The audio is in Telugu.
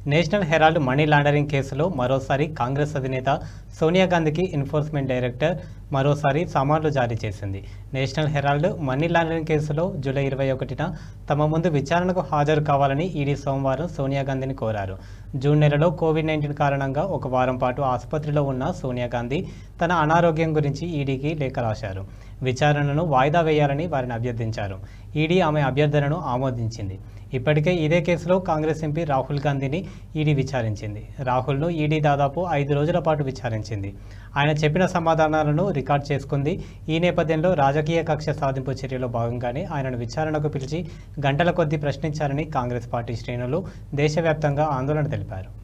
నేషనల్ హెరాల్డ్ మనీ లాండరింగ్ కేసులో మరోసారి కాంగ్రెస్ అధినేత సోనియా గాంధీకి ఎన్ఫోర్స్మెంట్ డైరెక్టర్ మరోసారి సమన్లు జారీ చేసింది నేషనల్ హెరాల్డ్ మనీ లాండరింగ్ కేసులో జూలై ఇరవై ఒకటిన తమ ముందు విచారణకు హాజరు కావాలని ఈడీ సోమవారం సోనియా గాంధీని కోరారు జూన్ నెలలో కోవిడ్ నైన్టీన్ కారణంగా ఒక వారం పాటు ఆసుపత్రిలో ఉన్న సోనియా గాంధీ తన అనారోగ్యం గురించి ఈడీకి లేఖ రాశారు విచారణను వాయిదా వేయాలని వారిని అభ్యర్థించారు ఈడీ ఆమె అభ్యర్థనను ఆమోదించింది ఇప్పటికే ఇదే కేసులో కాంగ్రెస్ ఎంపీ రాహుల్ గాంధీని ఈడీ విచారించింది రాహుల్ను ఈడీ దాదాపు ఐదు రోజుల పాటు విచారించింది ఆయన చెప్పిన సమాధానాలను రికార్డ్ చేసుకుంది ఈ నేపథ్యంలో రాజకీయ కక్ష సాధింపు చర్యలో భాగంగానే ఆయనను విచారణకు పిలిచి గంటల కొద్దీ ప్రశ్నించారని కాంగ్రెస్ పార్టీ శ్రేణులు దేశవ్యాప్తంగా ఆందోళన తెలిపారు